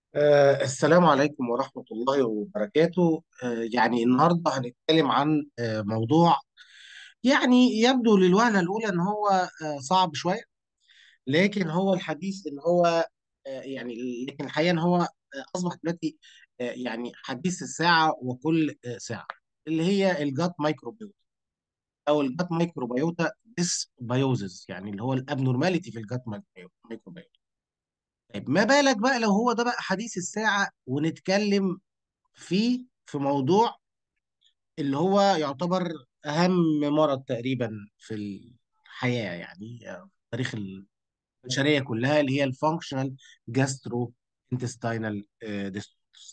آه، السلام عليكم ورحمة الله وبركاته آه، يعني النهاردة هنتكلم عن آه، موضوع يعني يبدو للوهلة الأولى إن هو آه، صعب شوية لكن هو الحديث إن هو آه، يعني لكن الحقيقة إن هو آه، أصبح دلوقتي آه، يعني حديث الساعة وكل آه، ساعة اللي هي الجات مايكروبيوتا أو الجات مايكروبيوتا ديسبيوزز يعني اللي هو الأبنورماليتي في الجات مايكروبيوتا طيب ما بالك بقى لو هو ده بقى حديث الساعة ونتكلم فيه في موضوع اللي هو يعتبر أهم مرض تقريبا في الحياة يعني آه، في تاريخ البشرية كلها اللي هي الفانكشنال جاسترو انتستينال ديسوردرز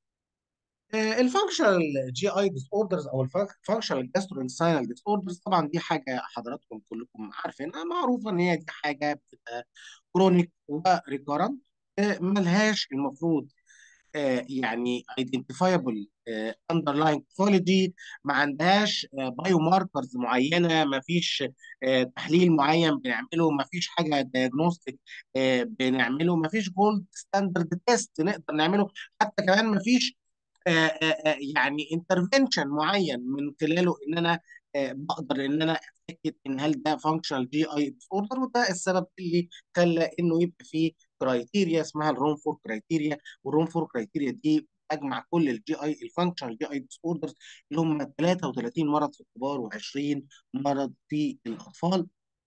الفانكشنال جي اي ديس اوردرز او الفانكشنال جاسترو انتستينال ديس اوردرز طبعا دي حاجه حضراتكم كلكم عارفينها معروفه ان هي دي حاجه بتبقى كرونيك وريكارنت ملهاش المفروض آه، يعني identifiable آه، underlying pathology ما عندهاش بايو ماركرز معينه ما فيش آه، تحليل معين بنعمله ما فيش حاجه دايجنوستيك بنعمله ما فيش جولد ستاندرد تيست نقدر نعمله حتى كمان ما فيش آه، آه، آه، يعني انترفنشن معين من خلاله ان انا آه، بقدر ان انا اتاكد ان هل ده فانكشنال جي اي ديس اوردر وده السبب اللي خلى انه يبقى فيه كرايتيريا اسمها الروم فور كرايتيريا والروم فور كرايتيريا دي تجمع كل الجي اي الفانكشنال جي اي ديس اوردرز اللي هم 33 مرض في الكبار و20 مرض في الاطفال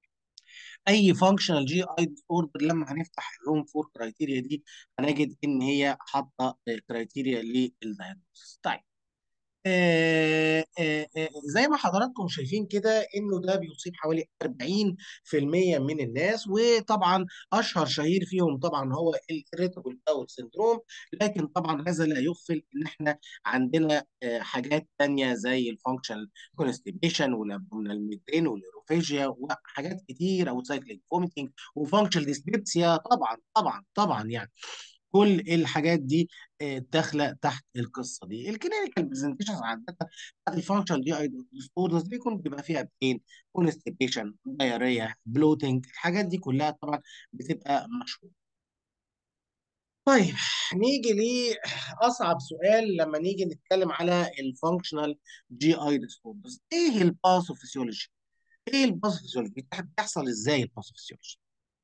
اي فانكشنال جي اي ديس اوردر لما هنفتح الروم فور كرايتيريا دي هنجد ان هي حاطه كرايتيريا للدايجنوستس طيب آه، آه، آه، زي ما حضراتكم شايفين كده انه ده بيصيب حوالي 40% من الناس وطبعا اشهر شهير فيهم طبعا هو الريتابل باول سندروم لكن طبعا هذا لا يغفل ان احنا عندنا آه، حاجات تانية زي الفانكشنال كونستيبيشن والابدومينال ميجرين والايروفيجيا وحاجات كتير او سايكليك فوميتنج وفانكشنال ديسبيبسيا طبعا طبعا طبعا يعني كل الحاجات دي آه، داخله تحت القصه دي الكلينيكال برزنتيشنز عاده بتاعت الفانكشن دي اي ديسوردرز بيكون بيبقى فيها بين كونستيبيشن دايريا بلوتنج الحاجات دي كلها طبعا بتبقى مشهوره طيب نيجي لاصعب سؤال لما نيجي نتكلم على الفانكشنال جي اي ديسوردرز ايه الباثوفيسيولوجي ايه الباثوفيسيولوجي بتحصل ازاي الباثوفيسيولوجي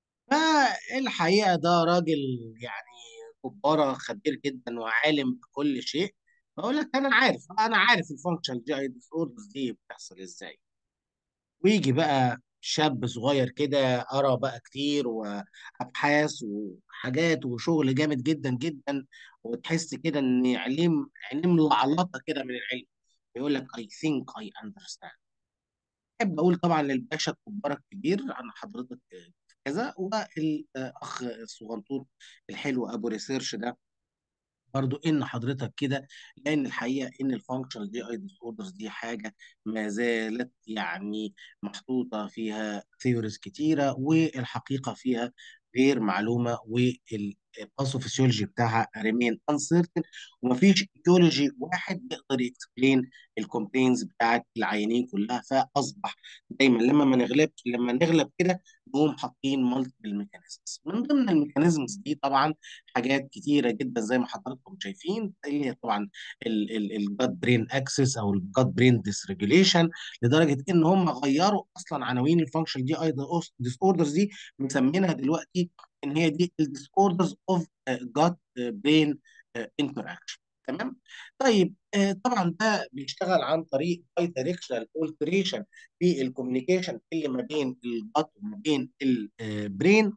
فالحقيقة ده راجل يعني كبارة خبير جدا وعالم بكل شيء بقول لك أنا عارف أنا عارف الفانكشن جي أي ديس أوردرز دي بتحصل إزاي ويجي بقى شاب صغير كده قرا بقى كتير وأبحاث وحاجات وشغل جامد جدا جدا وتحس كده إن علم علم لعلطة كده من العلم يقول لك I think I understand احب اقول طبعا للباشا الكبار الكبير عن حضرتك كذا والاخ الصغنطوط الحلو ابو ريسيرش ده برضو ان حضرتك كده لان الحقيقه ان الفانكشنال دي اي ديس اوردرز دي حاجه ما زالت يعني محطوطه فيها ثيوريز كتيره والحقيقه فيها غير معلومه والباثوفيسيولوجي بتاعها ريمين انسرتن ومفيش ايديولوجي واحد يقدر يكسبلين الكومبلينز بتاعت العيانين كلها فاصبح دايما لما ما نغلبش لما نغلب كده نقوم حاطين مالتيبل ميكانيزمز من ضمن الميكانيزمز دي طبعا حاجات كتيره جدا زي ما حضراتكم شايفين اللي هي طبعا الجاد برين اكسس او الجاد برين ديسريجوليشن لدرجه ان هم غيروا اصلا عناوين الفانكشن دي اي ديس اوردرز دي مسمينها دلوقتي ان هي دي الديس اوردرز اوف جاد برين انتراكشن تمام طيب آه، طبعا ده بيشتغل عن طريق باي دايركشنال اولتريشن في الكوميونيكيشن اللي ما بين الجات وما بين البرين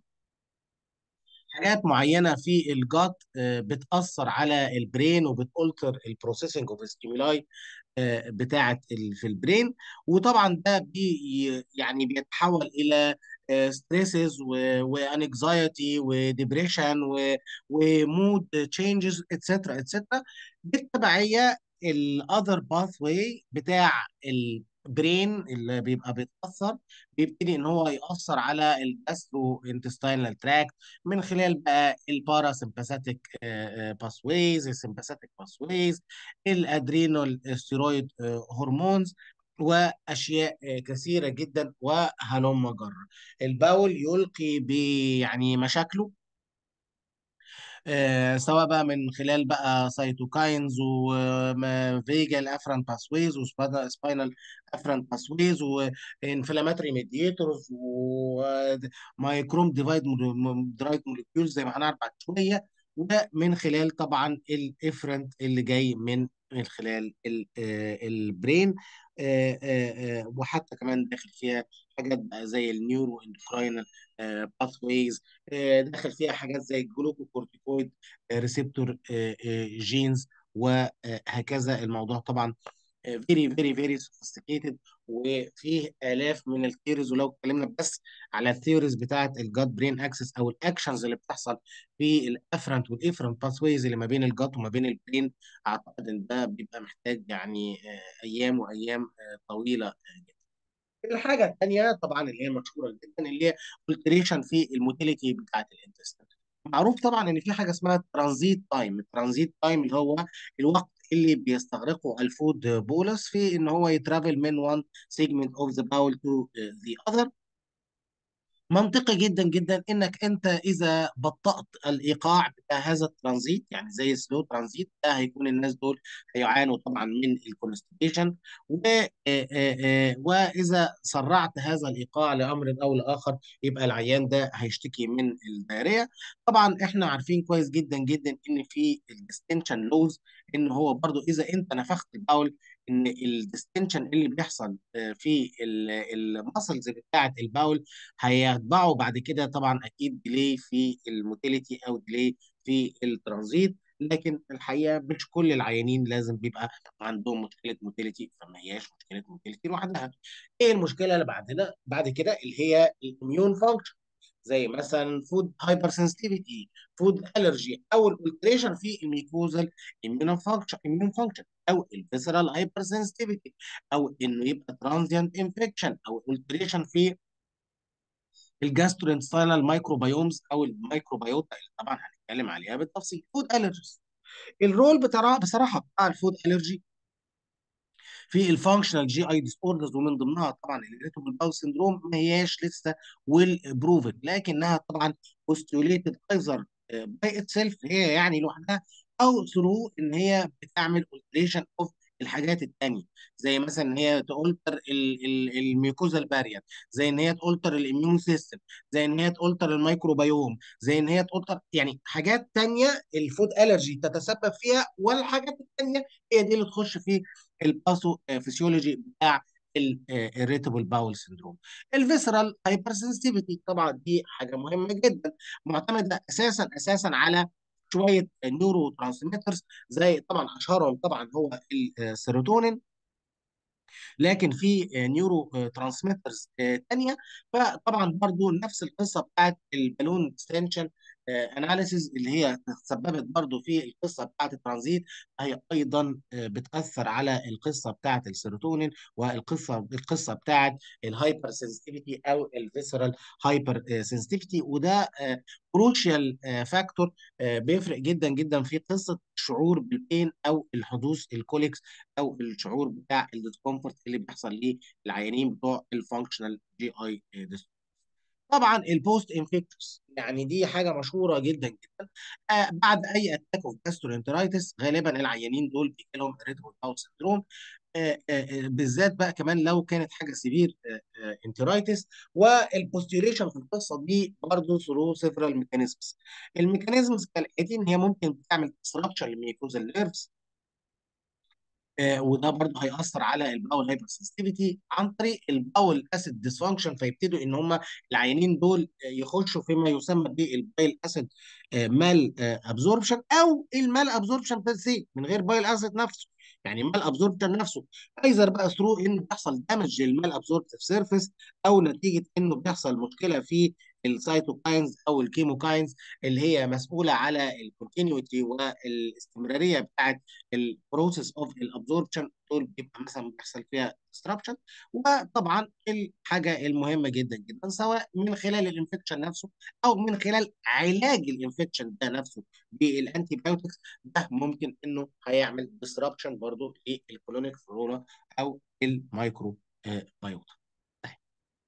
حاجات معينه في الجات آه، بتاثر على البرين وبتالتر البروسيسنج اوف ستيمولاي بتاعه ال- في البرين وطبعا ده بي يعني بيتحول الى ستريسز وانكزايتي وديبريشن ومود تشينجز اتسترا اتسترا بالتبعيه الاذر باث واي بتاع البرين اللي بيبقى بيتاثر بيبتدي ان هو ياثر على الجاسترو انتستينال تراكت من خلال بقى الباراسمباثيك باثويز السمباثيك باثويز الادرينال ستيرويد هرمونز واشياء آه، كثيره جدا وهلم جرا البول يلقي ب يعني مشاكله آه، سواء بقى من خلال بقى سيتوكاينز وفيجال افرنت باسويز وسباينال افرنت باسويز وانفلاماتري ميديتورز ومايكروم ديفايد درايد موليكيولز زي ما هنعرف بعد شويه ومن خلال طبعا الافرنت اللي جاي من من خلال ال- آه، البرين آه، آه، آه، وحتى كمان داخل فيها حاجات بقى زي النيورو اندوكراينال باثويز داخل فيها حاجات زي الجلوكوكورتيكويد ريسبتور جينز وهكذا الموضوع طبعا فيري فيري فيري سوفيستيكيتد وفيه الاف من الثيوريز ولو اتكلمنا بس على الثيوريز بتاعت الجاد برين اكسس او الاكشنز اللي بتحصل في الافرنت والافرنت باثويز اللي ما بين الجات وما بين البرين اعتقد ان ده بيبقى محتاج يعني آه، ايام وايام آه، طويله الحاجه الثانيه طبعا اللي هي مشهوره جدا اللي هي التريشن في الموتيليتي بتاعت الانتستين معروف طبعا ان في حاجه اسمها ترانزيت تايم الترانزيت تايم اللي هو الوقت اللي بيستغرقه الفود بولس في ان هو يترافل من one segment of the bowel to uh, the other منطقي جدا جدا انك انت اذا بطأت الايقاع بتاع هذا الترانزيت يعني زي السلو ترانزيت ده هيكون الناس دول هيعانوا طبعا من الكونستيبيشن و آه، آه، آه، واذا سرعت هذا الايقاع لامر او لاخر يبقى العيان ده هيشتكي من الدايريه طبعا احنا عارفين كويس جدا جدا ان في الديستنشن لوز ان هو برضو اذا انت نفخت الباول ان الديستنشن اللي بيحصل آه، في المسلز بتاعه الباول هيتبعوا بعد كده طبعا اكيد ديلي في الموتيليتي او ديلي في الترانزيت لكن الحقيقه مش كل العيانين لازم بيبقى عندهم مشكله موتيليتي فما هياش مشكله موتيليتي لوحدها. ايه المشكله اللي بعدنا بعد كده اللي هي الاميون فانكشن زي مثلا فود هايبر سنسيتيفيتي فود الرجي او الالتريشن في الميكوزال اميون فانكشن اميون فانكشن او الفيسرال هايبر سنسيتيفيتي او انه يبقى ترانزيانت انفكشن او الالتريشن في الجاسترو مايكروبيومز او الميكروبيوتا اللي طبعا هنتكلم عليها بالتفصيل فود الرجيز الرول بتاع بصراحه بتاع الفود الرجي في الفانكشنال جي اي ديس اوردرز ومن ضمنها طبعا الريتابل باول سندروم ما هياش لسه ويل بروفن لكنها طبعا بوستيوليتد ايزر باي اتسيلف هي يعني لوحدها او ثرو ان هي بتعمل اولتريشن اوف الحاجات التانية زي مثلا ان هي تولتر الميوكوزال بارير زي ان هي تولتر الاميون سيستم زي ان هي تولتر الميكروبيوم زي ان هي تولتر يعني حاجات تانية الفود الرجي تتسبب فيها والحاجات التانية هي دي اللي تخش في الباثو فيسيولوجي بتاع الريتابل باول سندروم الفيسرال هايبر سنسيتيفيتي طبعا دي حاجه مهمه جدا معتمده اساسا اساسا على شويه نيورو ترانسميترز زي طبعا اشهرهم طبعا هو السيروتونين لكن في نيورو ترانسميترز تانية فطبعا برضو نفس القصه بتاعت البالون اكستنشن اناليسيز اللي هي تسببت برضو في القصه بتاعت الترانزيت هي ايضا آه، بتاثر على القصه بتاعت السيروتونين والقصه القصه بتاعت الهايبر سنسيتيفيتي او الفيسرال هايبر سنسيتيفيتي وده كروشيال فاكتور بيفرق جدا جدا في قصه الشعور بالبين او الحدوث الكوليكس او الشعور بتاع الديسكومفورت اللي بيحصل للعيانين بتوع الفانكشنال جي اي طبعا البوست انفكتوس يعني دي حاجه مشهوره جدا جدا آه بعد اي اتاك اوف جاسترونترايتس غالبا العيانين دول بيجي لهم اريتبل باول سندروم آه آه بالذات بقى كمان لو كانت حاجه سيفير انترايتس والبوستيوليشن في القصه دي برضه ثرو سيفرال ميكانيزمز الميكانيزمز كالاتي ان هي ممكن تعمل ديستراكشن للميكوزال نيرفز آه، وده برضه هيأثر على الباول هايبر سنسيتيفيتي عن طريق الباول اسيد ديسفانكشن فيبتدوا ان هم العيانين دول يخشوا فيما يسمى بالبايل اسيد مال ابزوربشن او المال ابزوربشن بس من غير بايل اسيد نفسه يعني مال ابزوربشن نفسه ايزر بقى ثرو ان بيحصل دامج للمال ابزوربتيف سيرفيس او نتيجه انه بيحصل مشكله في السيتوكاينز او الكيموكاينز اللي هي مسؤوله على الكونتينيوتي والاستمراريه بتاعت البروسيس اوف الابزوربشن دول بيبقى مثلا بيحصل فيها ديستربشن وطبعا الحاجه المهمه جدا جدا سواء من خلال الانفكشن نفسه او من خلال علاج الانفكشن ده نفسه بالانتي بايوتكس ده ممكن انه هيعمل ديستربشن برضه للكولونيك فلورا او المايكرو بايوتا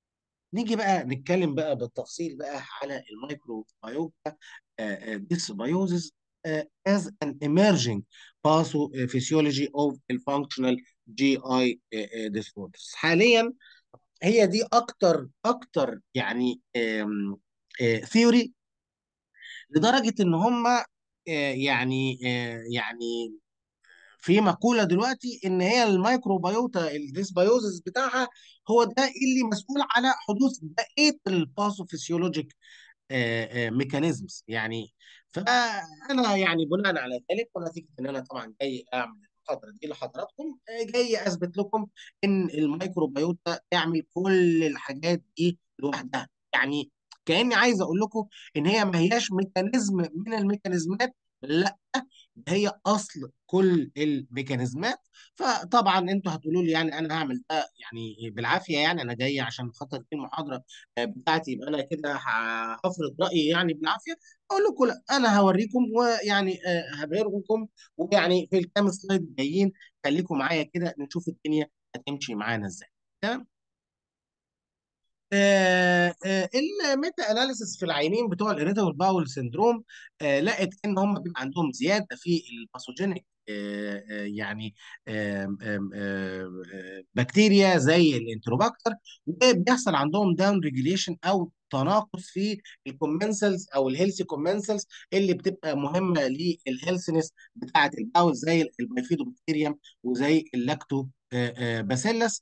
نيجي بقى نتكلم بقى بالتفصيل بقى على الميكروبيوم dysbiosis uh, as an emerging pathophysiology of the functional GI uh, uh, disorders حاليا هي دي اكتر اكتر يعني ثيوري لدرجه ان هم آه، يعني آه، يعني في مقوله دلوقتي ان هي الميكروبيوتا الديسبيوزس بتاعها هو ده اللي مسؤول على حدوث بقيه الباثوفيسيولوجيك ميكانيزمز يعني فانا يعني بناء على ذلك ونتيجه ان انا طبعا جاي اعمل المحاضره دي لحضراتكم آه، جاي اثبت لكم ان الميكروبيوتا تعمل كل الحاجات دي لوحدها يعني كاني عايز اقول لكم ان هي ما هياش ميكانيزم من الميكانيزمات لا هي اصل كل الميكانيزمات فطبعا انتوا هتقولوا لي يعني انا هعمل ده يعني بالعافيه يعني انا جاي عشان خاطر دي المحاضره آه، بتاعتي يبقى انا كده ه- هفرض رايي يعني بالعافيه اقول لكم لا انا هوريكم ويعني آه، هبهركم ويعني في الكام سلايد جايين خليكم معايا كده نشوف الدنيا هتمشي معانا ازاي تمام آه، آه، الميتا اناليسيس في العينين بتوع الاريتابل باول سيندروم آه، لقت ان هم بيبقى عندهم زياده في الباثوجينيك آه، آه، يعني آم، آم، آم، آه، بكتيريا زي الانتروباكتر وبيحصل عندهم داون ريجوليشن او تناقص في الكومنسلز او الهيلثي كومنسلز اللي بتبقى مهمه للهيلثنس بتاعه الباول زي البيفيدوبكتيريوم وزي اللاكتو باسيلس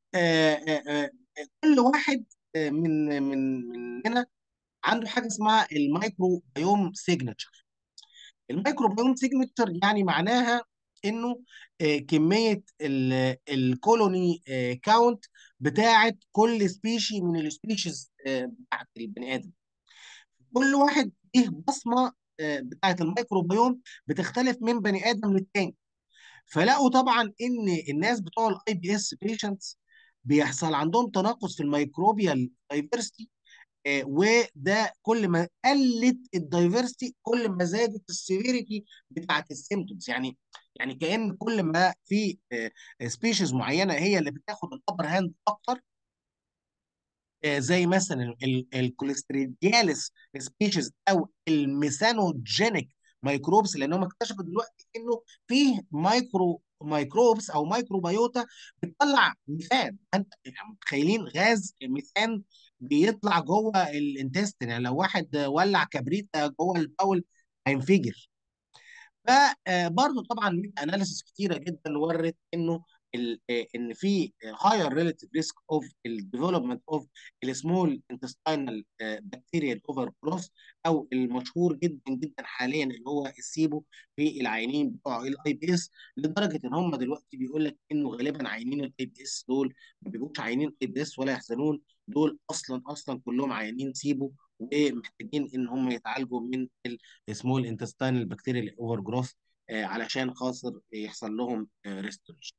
كل واحد آه، من من مننا عنده حاجه اسمها المايكرو بيوم سيجنتشر المايكرو بيوم سيجنتشر يعني معناها انه آه، كميه ال- الكولوني آه، كاونت بتاعه كل سبيشي من السبيشيز آه، بتاعه البني ادم كل واحد ليه بصمه آه، بتاعه الميكروبيوم بتختلف من بني ادم للتاني فلقوا طبعا ان الناس بتوع الاي بي اس بيشنتس بيحصل عندهم تناقص في الميكروبيال دايفرستي وده كل ما قلت الدايفرستي كل ما زادت السيفيريتي بتاعت السيمتومز يعني يعني كأن كل ما في سبيشيز معينه هي اللي بتاخد الابر هاند اكتر آه، زي مثلا الكوليستريدياليس سبيشيز او الميثانوجينيك ميكروبس لان هم اكتشفوا دلوقتي انه فيه مايكرو ميكروبس او ميكروبيوتا بتطلع ميثان انت يعني متخيلين غاز الميثان بيطلع جوه الانتستين يعني لو واحد ولع كبريت جوه البول هينفجر فبرضه طبعا ميتا اناليسيس كتيره جدا ورت انه ال- آه، ان في هاير ريليتيف ريسك اوف الديفلوبمنت اوف السمول انتستينال بكتيريال اوفر جروث او المشهور جدا جدا حاليا اللي هو السيبو في العينين بتوع الاي بي اس لدرجه ان هم دلوقتي بيقول لك انه غالبا عينين الاي بي اس دول ما بيبقوش عينين اي بي اس ولا يحزنون دول اصلا اصلا كلهم عيانين سيبو ومحتاجين ان هم يتعالجوا من السمول انتستينال بكتيريال اوفر جروث علشان خاطر يحصل لهم ريستوريشن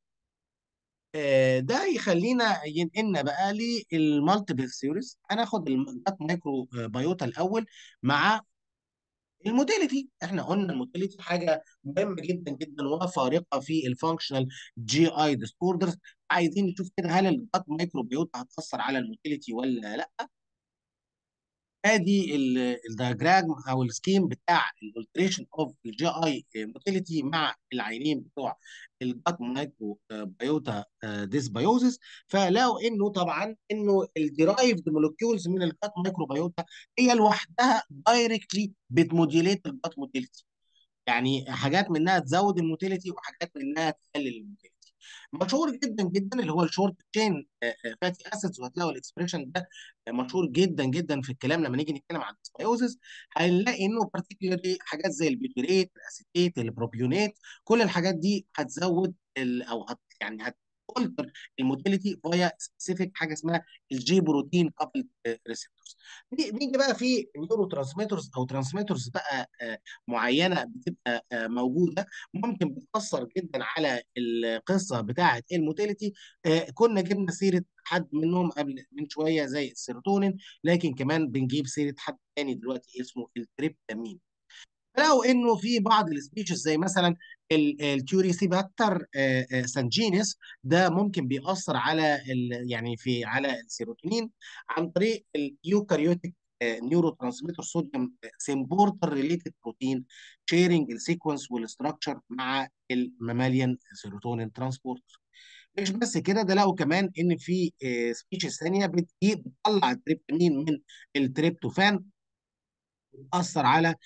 ده يخلينا ينقلنا بقى للمالتيبل ثيوريز هناخد الجات مايكرو بايوتا الاول مع الموتيليتي احنا قلنا الموتيليتي حاجه مهمه جدا جدا وفارقه في الفانكشنال جي اي ديسوردرز عايزين نشوف كده هل الجات مايكرو بايوتا هتاثر على الموتيليتي ولا لا ادي الدياجرام او السكيم بتاع الالتريشن اوف الجي اي موتيليتي مع العينين بتوع الجات مايكرو بايوتا ديسبيوزس فلقوا انه طبعا انه الديرايفد مولكيولز من الجات مايكرو بايوتا هي لوحدها دايركتلي بتموديليت الجات موتيليتي يعني حاجات منها تزود الموتيليتي وحاجات منها تقلل الموتيليتي مشهور جدا جدا اللي هو الشورت تشين فاتي اسيدز وهتلاقوا الاكسبريشن ده آه، مشهور جدا جدا في الكلام لما نيجي نتكلم عن الديسبيوزز هنلاقي انه بارتيكولاري حاجات زي البيوتيريت الاسيتيت البروبيونات كل الحاجات دي هتزود ال او هت يعني هت alter الموتيليتي فيا سبيسيفيك حاجه اسمها الجي بروتين كابل ريسبتورز نيجي بقى في نيورو ترانسميترز او ترانسميترز بقى آه، معينه بتبقى آه، موجوده ممكن بتاثر جدا على القصه بتاعه الموتيليتي آه، كنا جبنا سيره حد منهم قبل من شويه زي السيروتونين لكن كمان بنجيب سيره حد تاني دلوقتي اسمه التريبتامين فلقوا انه في بعض السبيشيز زي مثلا التيوريسيباكتر سانجينيس ده ممكن بيأثر على ال يعني في على السيروتونين عن طريق اليوكاريوتيك نيورو ترانسميتر صوديوم سيمبورتر ريليتد بروتين شيرنج السيكونس والاستراكشر مع الماماليان سيروتونين ترانسبورتر مش بس كده ده لقوا كمان ان في سبيشيز ثانيه بتطلع التريبتامين من التريبتوفان بتاثر على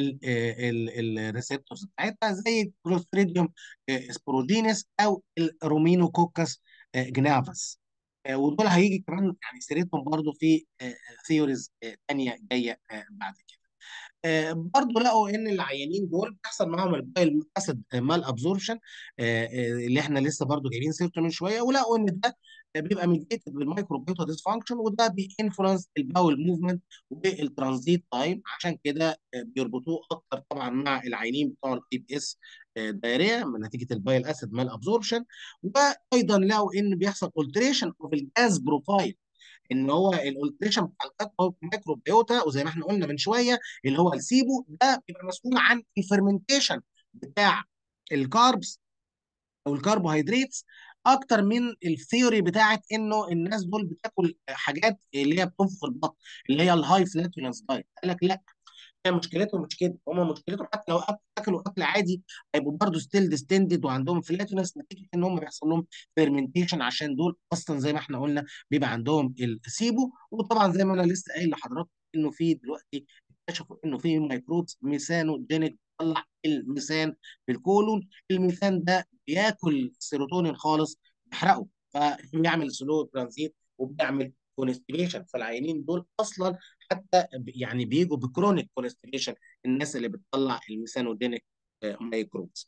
الريسبتورز بتاعتها زي الكلوستريديوم سبورودينس او الرومينوكوكس جنافس ودول هيجي كمان يعني سيرتهم برضو في ثيوريز ثانيه جايه بعد كده برضه لقوا ان العيانين دول بيحصل معاهم البايل اسيد مال ابزوربشن اللي احنا لسه برضه جايبين سيرته من شويه ولقوا ان ده بيبقى ميديتد بالمايكروبيوتا ديسفانكشن وده بينفلونس الباول موفمنت والترانزيت تايم عشان كده بيربطوه اكتر طبعا مع العيانين بتوع الاي بي اس دايريا من نتيجه البايل اسيد مال ابزوربشن وايضا لقوا ان بيحصل التريشن اوف الجاز بروفايل ان هو الالتريشن بتاع الميكروبيوتا وزي ما احنا قلنا من شويه اللي هو السيبو ده بيبقى مسؤول عن الفرمنتيشن بتاع الكاربس او الكربوهيدرات اكتر من الثيوري بتاعت انه الناس دول بتاكل حاجات اللي هي بتنفخ البطن اللي هي الهاي فلاتولنس دايت قال لك لا هي مشكلتهم مش كده هم مشكلتهم حتى لو اكلوا اكل عادي هيبقوا برضه ستيل ديستندد وعندهم فلاتولنس نتيجه ان هم بيحصل لهم فيرمنتيشن عشان دول اصلا زي ما احنا قلنا بيبقى عندهم السيبو وطبعا زي ما انا لسه قايل لحضراتكم انه في دلوقتي اكتشفوا انه في ميكروبس ميثانوجينيك بيطلع الميثان في الكولون الميثان ده بياكل السيروتونين خالص بيحرقه فبيعمل سلو ترانزيت وبيعمل كونستيبيشن فالعيانين دول اصلا حتى يعني بيجوا بكرونيك كونستيبيشن الناس اللي بتطلع الميثانودينيك مايكروبس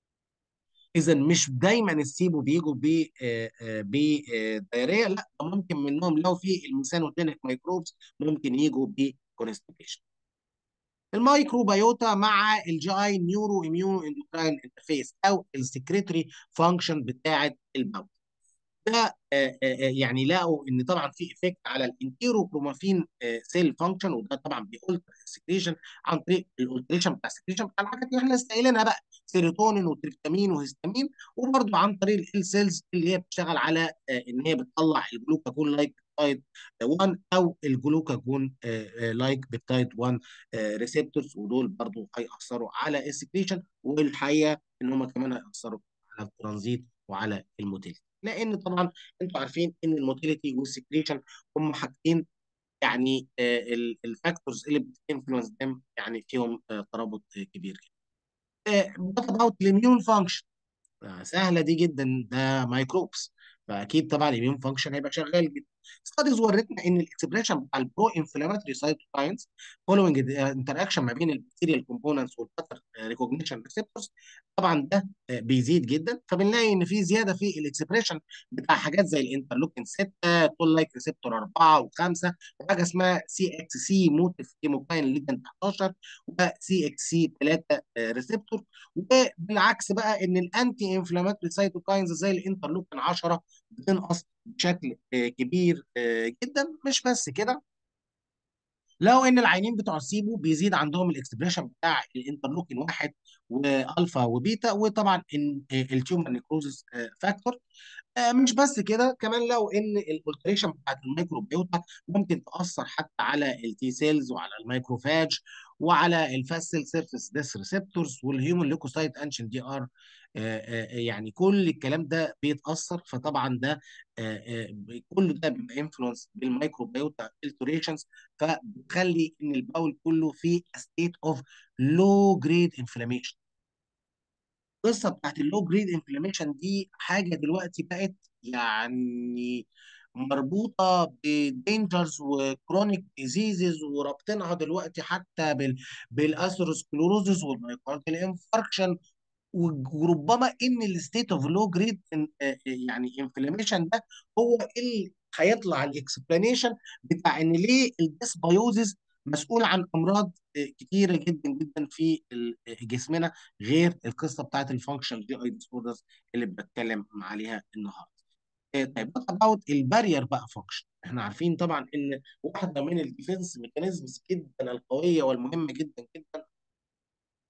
اذا مش دايما السيبو بيجوا ب بدايريه لا ممكن منهم لو في الميثانودينيك مايكروبس ممكن يجوا بكونستيبيشن الميكروبيوتا مع الجي اي نيورو اميونو اندوكراين انترفيس او السكريتري فانكشن بتاعه البول ده يعني لقوا ان طبعا في افكت على الانتيروكرومافين سيل فانكشن وده طبعا بيألتر السكريشن عن طريق الالتريشن بتاع السكريشن بتاع الحاجات اللي احنا لسه قايلينها بقى سيروتونين وتريبتامين وهيستامين وبرده عن طريق السيلز اللي هي بتشتغل على ان هي بتطلع الجلوكاجون لايك بيبتايد 1 او الجلوكاجون لايك بيبتايد 1 ريسبتورز ودول برضو هيأثروا على السكريشن والحقيقه ان هم كمان هيأثروا على الترانزيت وعلى الموتيليتي لان طبعا انتوا عارفين ان الموتيليتي والسكريشن هم حاجتين يعني الفاكتورز اللي بتنفلونس دم يعني فيهم ترابط كبير جدا. وات اباوت الاميون فانكشن سهله دي جدا ده مايكروبس فاكيد طبعا الاميون فانكشن هيبقى شغال جدا ستاديز ورتنا ان الاكسبريشن بتاع البرو انفلاماتوري سايتوكاينز فولوينج انتراكشن ما بين البكتيريال كومبوننتس والباتر ريكوجنيشن ريسبتورز طبعا ده بيزيد جدا فبنلاقي ان في زياده في الاكسبريشن بتاع حاجات زي الانترلوكين 6 تول لايك ريسبتور 4 و5 وحاجه اسمها سي اكس سي موتيف كيموكاين ليجند 11 وسي اكس سي 3 ريسبتور وبالعكس بقى ان الانتي انفلاماتوري سايتوكاينز زي الانترلوكين 10 بتنقص بشكل كبير جدا مش بس كده لو ان العينين بتوع السيبو بيزيد عندهم الاكسبريشن بتاع الانترلوكين واحد والفا وبيتا وطبعا التيومر نيكروزس فاكتور مش بس كده كمان لو ان الالتريشن بتاعت الميكروبيوتا ممكن تاثر حتى على التي سيلز وعلى الميكروفاج وعلى الفاسل سيرفيس ديس ريسبتورز والهيومن ليكوسايت انشن دي ار يعني كل الكلام ده بيتاثر فطبعا ده كل ده بيبقى انفلونس بالميكروبيوتا التوريشنز فبتخلي ان الباول كله في ستيت اوف لو جريد انفلاميشن القصه بتاعت اللو جريد انفلاميشن دي حاجه دلوقتي بقت يعني مربوطه بدينجرز وكرونيك ديزيزز ورابطينها دلوقتي حتى بال بالاثيروسكلوروزس والمايكارديال انفاركشن وربما ان الستيت اوف لو جريد يعني انفلاميشن ده هو اللي هيطلع الاكسبلانيشن بتاع ان ليه الديسبيوزز مسؤول عن امراض كتيره جدا جدا في جسمنا غير القصه بتاعت الفانكشن دي اي ديسوردرز اللي بتكلم عليها النهارده. طيب وات اباوت البارير بقى فانكشن احنا عارفين طبعا ان واحده من الديفنس ميكانيزمز جدا القويه والمهمه جدا جدا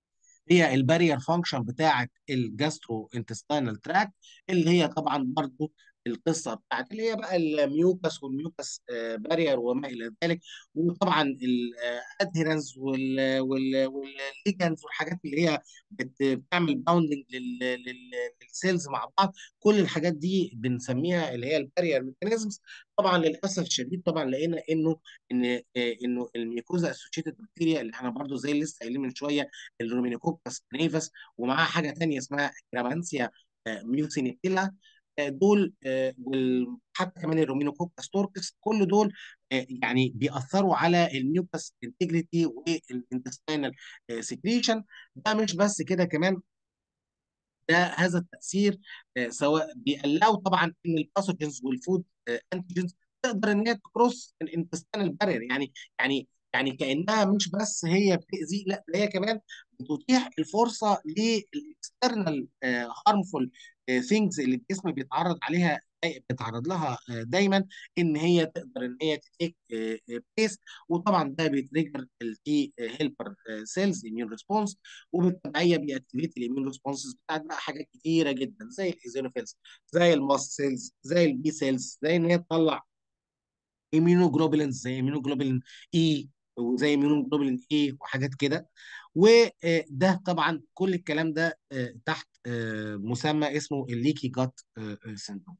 هي البارير فانكشن بتاعه الجاسترو انتستينال تراك اللي هي طبعا برضو القصه بتاعت اللي هي بقى الميوكس والميوكس بارير وما الى ذلك وطبعا الادهيرنس والليجنز والحاجات اللي هي بت- بتعمل باوندنج للسيلز مع بعض كل الحاجات دي بنسميها اللي هي البارير ميكانيزمز طبعا للاسف الشديد طبعا لقينا انه ان آه، انه الميكوزا اسوشيتد بكتيريا اللي احنا برضو زي اللي لسه قايلين من شويه الرومينوكوكس نيفس ومعاها حاجه ثانيه اسمها جرامانسيا ميوسينيتيلا آه، دول آه، وال- حتى كمان الرومينوكوكس توركس كل دول آه، يعني بيأثروا على الميوكس انتجريتي والانتستينال سكريشن ده مش بس كده كمان ده هذا التاثير آه، سواء بيقلقوا طبعا ان الباثوجنز والفود انتيجنز تقدر ان هي تكروس الانتستينال بارير يعني يعني يعني كانها مش بس هي بتاذي لا ده هي كمان بتتيح الفرصه للاكسترنال هارمفول ثينجز اللي الجسم بيتعرض عليها بيتعرض لها آه، دايما ان هي تقدر ان هي تتيك بيس وطبعا ده بيتريجر التي هيلبر سيلز اميون ريسبونس وبالتبعيه بيأكتيفيت الاميون ريسبونسز بتاعت بقى حاجات كتيره جدا زي الايزينوفيلز زي الماست سيلز زي البي سيلز زي ان هي تطلع اميونوجلوبولينز زي اميونوجلوبولين اي وزي اميونوجلوبولين اي وحاجات كده وده طبعا كل الكلام ده آه، تحت آه، مسمى اسمه الليكي جات سيندروم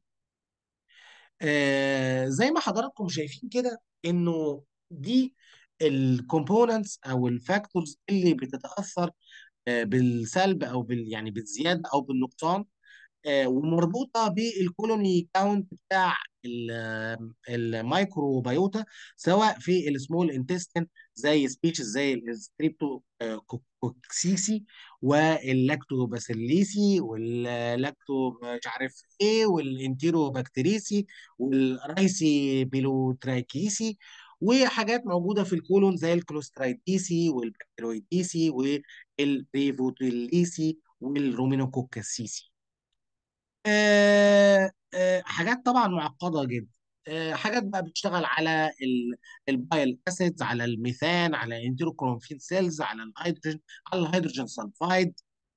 آه، زي ما حضراتكم شايفين كده انه دي الكومبوننتس او الفاكتورز اللي بتتاثر آه، بالسلب او بال يعني بالزياده او بالنقصان آه، ومربوطه بالكولوني كاونت بتاع ال- الميكروبيوتا سواء في السمول انتستين زي سبيشيز زي الستريبتوكوكسيسي واللاكتوباسيليسي واللاكتو مش عارف ايه والانتيروبكتيريسي والرايسي بيلوترايكيسي وحاجات موجوده في الكولون زي الكلوسترايديسي والبكتيرويديسي والبريفوتيليسي والرومينوكوكاسيسي آه، آه، حاجات طبعا معقده جدا آه، حاجات بقى بتشتغل على ال- البايل اسيدز على الميثان على الانتروكرومفين سيلز على الهيدروجين على الهيدروجين سلفايد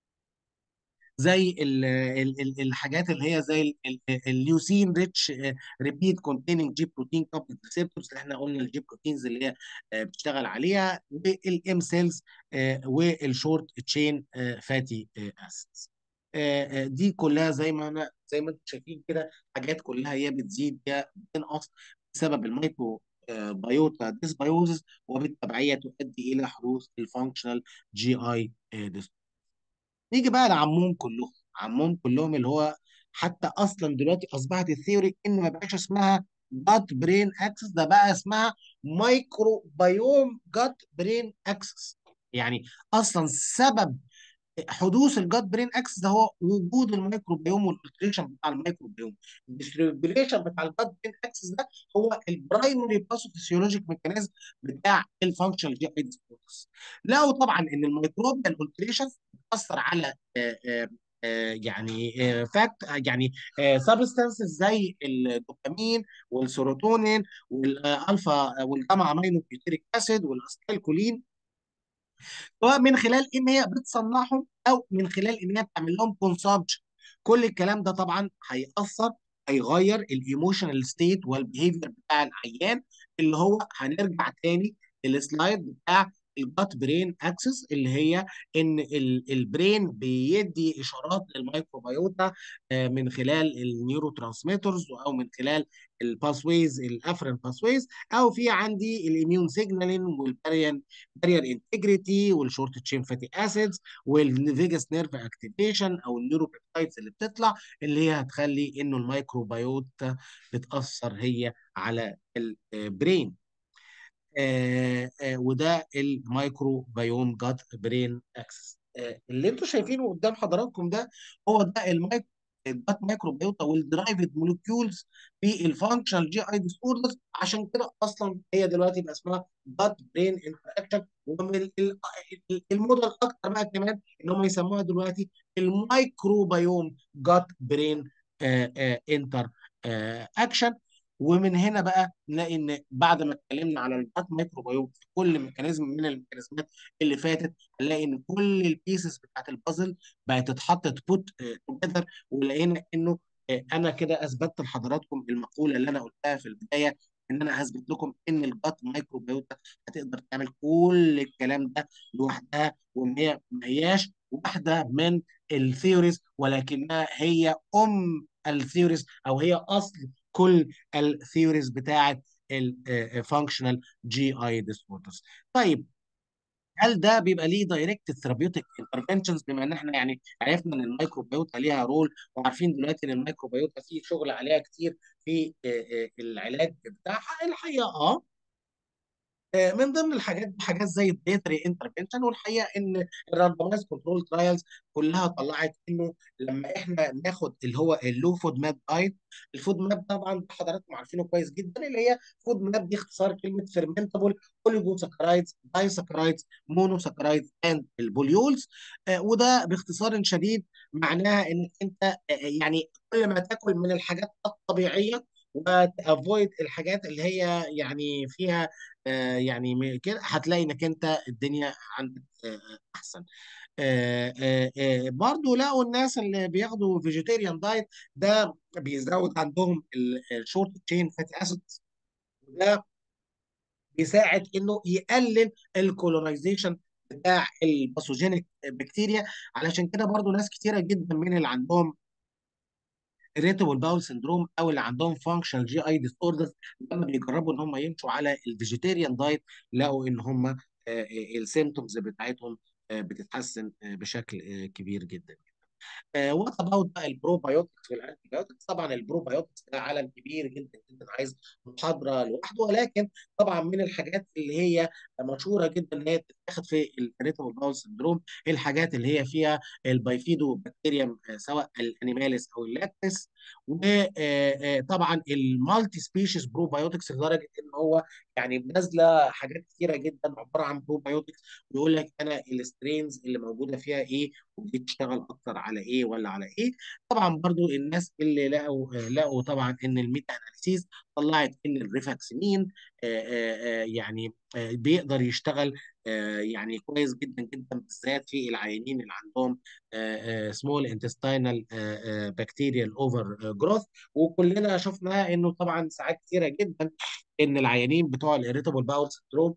زي ال ال ال الحاجات اللي هي زي ال- ال- الليوسين ريتش ريبيت كونتيننج جي بروتين كابل ريسبتورز اللي احنا قلنا الجي بروتينز اللي هي آه، بتشتغل عليها والام سيلز والشورت تشين فاتي اسيدز دي كلها زي ما انا زي ما انتم شايفين كده حاجات كلها هي بتزيد يا بتنقص بسبب المايكرو آه، بايوتا ديسبايوزز وبالتبعيه تؤدي الى حدوث الفانكشنال جي اي نيجي بقى لعمهم كلهم عمهم كلهم اللي هو حتى اصلا دلوقتي اصبحت الثيوري ان ما بقاش اسمها جات برين اكسس ده بقى اسمها مايكرو بايوم جات برين اكسس يعني اصلا سبب حدوث الجات برين اكسس ده هو وجود الميكروبيوم والفلتريشن بتاع الميكروبيوم الديستريبيوليشن بتاع الجات برين اكسس ده هو البرايمري باثوفيسيولوجيك ميكانيزم بتاع الفانكشنال جي اي ديسبورتس لقوا طبعا ان الميكروبيال فلتريشن بتاثر على آه، آه، آه، يعني فاكت يعني سبستانسز زي الدوبامين والسيروتونين والالفا والجاما امينو بيوتريك اسيد والاستايلكولين سواء من خلال ان هي بتصنعهم او من خلال ان هي بتعمل لهم كونسامبشن كل الكلام ده طبعا هيأثر هيغير الايموشنال ستيت والبيهيفير بتاع العيان اللي هو هنرجع تاني للسلايد بتاع الجات برين اكسس اللي هي ان ال- البرين بيدي اشارات للميكروبيوتا آه، من خلال النيورو ترانسميترز او من خلال الباسويز الافرين باسويز او في عندي الاميون سيجنالين والباريان بارير انتجريتي والشورت تشين فاتي اسيدز والفيجاس نيرف اكتيفيشن او النيوروبيبتايدز اللي بتطلع اللي هي هتخلي انه الميكروبيوت بتاثر هي على البرين آه آه وده المايكرو بايوم جات برين اكسس آه اللي انتم شايفينه قدام حضراتكم ده هو ده المايكرو الجات مايكرو بيوتا والدرايفد مولكيولز في الفانكشنال جي اي ديس اوردرز عشان كده اصلا هي دلوقتي بقى اسمها جات برين انتراكشن ومن ال- ال- ال- الموديل اكتر بقى كمان ان هم يسموها دلوقتي المايكرو بايوم جات برين انتر اكشن ومن هنا بقى نلاقي ان بعد ما اتكلمنا على البات مايكروبيوم في كل ميكانيزم من الميكانيزمات اللي فاتت هنلاقي ان كل البيسز بتاعت البازل بقت اتحطت بوت توجذر ولقينا انه آه، انا كده اثبتت لحضراتكم المقوله اللي انا قلتها في البدايه ان انا هثبت لكم ان الجات مايكروبيوتا هتقدر تعمل كل الكلام ده لوحدها وان هي ما هياش واحده من الثيوريز ولكنها هي ام الثيوريز او هي اصل كل الثيوريز بتاعت الفانكشنال جي اي ديسوردرز طيب هل ده بيبقى ليه دايركت ثيرابيوتيك انترفنشنز بما ان احنا يعني عرفنا ان الميكروبيوتا ليها رول وعارفين دلوقتي ان الميكروبيوتا في شغل عليها كتير في آه، آه، العلاج بتاعها الحقيقه اه آه، من ضمن الحاجات دي حاجات زي الديتري انترفنشن والحقيقه ان الراندمايز كنترول ترايلز كلها طلعت انه لما احنا ناخد اللي هو اللو فود ماب دايت الفود ماب طبعا حضراتكم عارفينه كويس جدا اللي هي فود ماب دي اختصار كلمه فيرمنتابل اوليجوساكرايدز دايساكرايدز مونوساكرايدز اند البوليولز وده باختصار شديد معناها انك انت آه، يعني كل ما تاكل من الحاجات الطبيعيه وتافويد الحاجات اللي هي يعني فيها آه، يعني م- كده هتلاقي انك انت الدنيا عندك آه، احسن آه، آه، آه، برضو لقوا الناس اللي بياخدوا فيجيتيريان دايت ده بيزود عندهم الشورت تشين فاتي اسيدز وده بيساعد انه يقلل الكولونايزيشن بتاع الباثوجينيك بكتيريا علشان كده برضو ناس كتيره جدا من اللي عندهم irritable باول سندروم او اللي عندهم فانكشنال جي اي ديس اوردرز لما بيجربوا ان هم يمشوا على الفيجيتيريان دايت لقوا ان هم السيمتومز بتاعتهم آه، بتتحسن آه، بشكل آه، كبير جدا وات اباوت بقى البروبايوتكس والانتي بايوتكس طبعا البروبايوتكس ده عالم كبير جدا جدا عايز محاضره لوحده ولكن طبعا من الحاجات اللي هي مشهوره جدا ان هي بتتاخد في الريتم باول سندروم الحاجات اللي هي فيها البايفيدو بكتيريا سواء الانيماليس او اللاكتس وطبعا المالتي سبيشيز بروبايوتكس لدرجه ان هو يعني نازله حاجات كتيره جدا عباره عن بروبايوتكس ويقول لك انا السترينز اللي موجوده فيها ايه ودي تشتغل اكتر على ايه ولا على ايه طبعا برضو الناس اللي لقوا لقوا طبعا ان الميتا اناليسيز طلعت ان الريفاكسينين آه، آه، آه، يعني آه، بيقدر يشتغل آه، يعني كويس جدا جدا بالذات في العيانين اللي عندهم سمول انتستينال بكتيريال اوفر جروث وكلنا شفنا انه طبعا ساعات كثيره جدا ان العيانين بتوع الاريتابل باول سندروم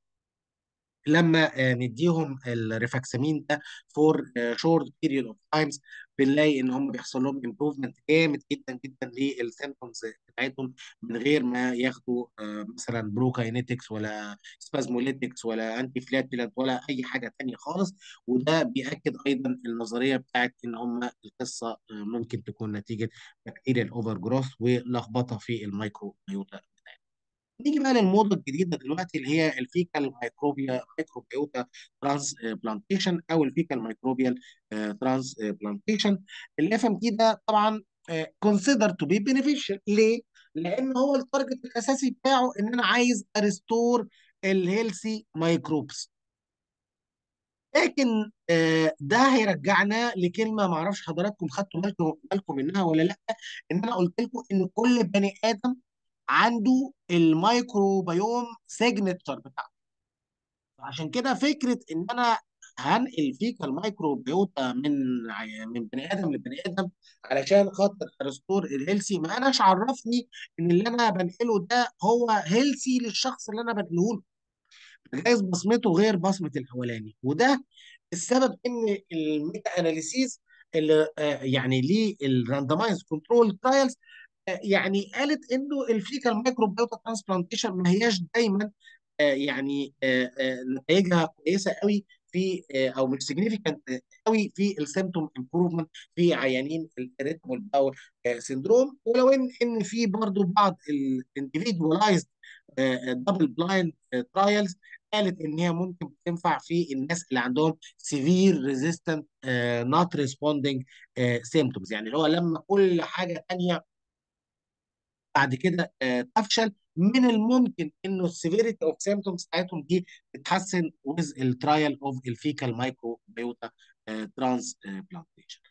لما آه، نديهم الريفاكسامين ده فور شورت بيريود اوف تايمز بنلاقي ان هم بيحصل لهم امبروفمنت جامد جدا جدا للسيمبتومز بتاعتهم من غير ما ياخدوا آه، مثلا بروكاينيتكس ولا سبازموليتكس ولا انتي فلاتيلانت ولا اي حاجه تانيه خالص وده بياكد ايضا النظريه بتاعت ان هم القصه آه، ممكن تكون نتيجه بكتيريا اوفر جروث ولخبطه في الميكرو بيوتا نيجي بقى للموضه الجديده دلوقتي اللي هي الفيكال مايكروبيا مايكروبيوتا ترانس بلانتيشن او الفيكال مايكروبيال ترانس بلانتيشن الاف ام تي ده طبعا كونسيدر تو بي بينيفيشال ليه؟ لان هو التارجت الاساسي بتاعه ان انا عايز اريستور الهيلثي مايكروبس لكن آه، ده هيرجعنا لكلمه ما اعرفش حضراتكم خدتوا بالكم بالكم منها ولا لا ان انا قلت لكم ان كل بني ادم عنده الميكروبيوم سيجنتشر بتاعته عشان كده فكره ان انا هنقل فيك الميكروبيوتا من عي- من بني ادم لبني ادم علشان خاطر ريستور الهيلسي ما اناش عرفني ان اللي انا بنقله ده هو هيلسي للشخص اللي انا بنقله له جايز بصمته غير بصمه الاولاني وده السبب ان الميتا اناليسيز اللي آه، يعني ليه الراندمايز كنترول ترايلز يعني قالت انه الفيكال مايكروبيوتا ترانسبلانتيشن ما هياش دايما آه، يعني آه، آه، نتائجها كويسه قوي في آه، او مش سيجنيفيكانت قوي في السيمتوم امبروفمنت في عيانين الريتمال باور سيندروم ولو ان ان في برضه بعض الانديفيدواليزد دبل بلايند ترايلز قالت ان هي ممكن تنفع في الناس اللي عندهم سيفير ريزيستنت نوت ريسبوندنج سيمتومز يعني اللي هو لما كل حاجه ثانيه بعد كده آه، تفشل من الممكن انه السيفيريتي اوف سيمتومز بتاعتهم دي تتحسن ويز الترايل اوف الفيكال مايكرو بيوتا ترانس بلانتيشن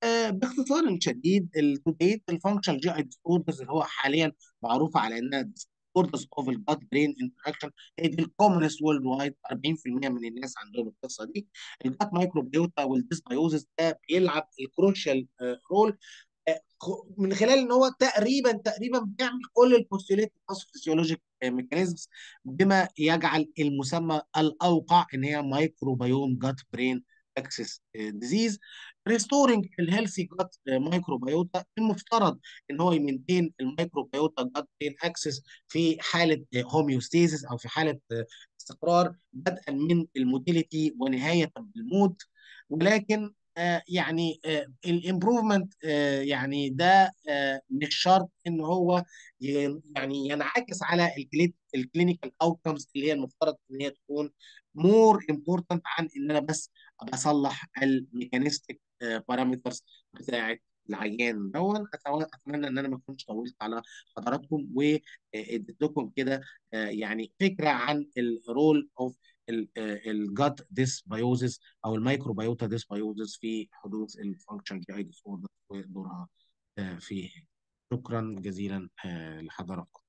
آه، باختصار شديد التوديت الفانكشنال جي اي ديس اوردرز اللي هو حاليا معروفه على انها اوردرز اوف الجاد برين انتراكشن هي دي الكومنست وورلد وايد 40% من الناس عندهم القصه دي الجات مايكروبيوتا والديسبيوزس ده بيلعب الكروشال رول من خلال ان هو تقريبا تقريبا بيعمل كل البوستوليت فيسيولوجيك ميكانيزمز بما يجعل المسمى الاوقع ان هي مايكروبيوم جات برين اكسس ديزيز ريستورنج الهيلثي جات مايكروبيوتا المفترض ان هو يمنتين المايكروبيوتا جات برين اكسس في حاله هوميوستيزيس او في حاله استقرار بدءا من الموتيليتي ونهايه بالموت ولكن آه يعني آه الامبروفمنت آه يعني ده آه مش شرط ان هو يعني ينعكس على الكلينيكال اوتكمز اللي هي المفترض ان هي تكون مور امبورتنت عن ان انا بس اصلح الميكانيستيك بارامترز بتاعه العيان دون اتمنى ان انا ما اكونش طولت على حضراتكم واديت لكم كده يعني فكره عن الرول اوف الجات ديسبيوزس او الميكروبيوتا ديسبيوزس في حدوث الفانكشن جي اي ديس اوردر ودورها في شكرا جزيلا لحضراتكم